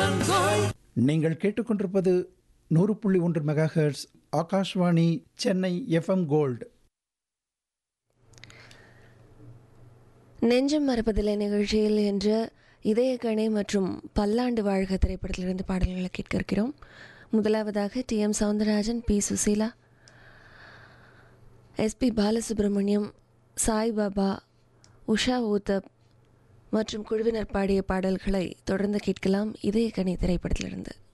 நீங்கள் கேட்டுக்கொண்டிருப்பது நூறு புள்ளி ஒன்று megahertz Akashvani Chennai FM gold நெஞ்சம் மறப்பதில்லை நிகழ்ச்சியில் என்ற இதயக்கணை மற்றும் பல்லாண்டு வாழ்க திரைப்படத்திலிருந்து பாடல்களை கேட்க இருக்கிறோம் முதலாவதாக T M Soundararajan P Susheela SP Balasubramaniam Saibaba Usha Uthup மற்றும் குழுவினர் பாடிய பாடல்களை தொடர்ந்து கேட்கலாம் இதயக்கணை திரைப்படத்திலிருந்து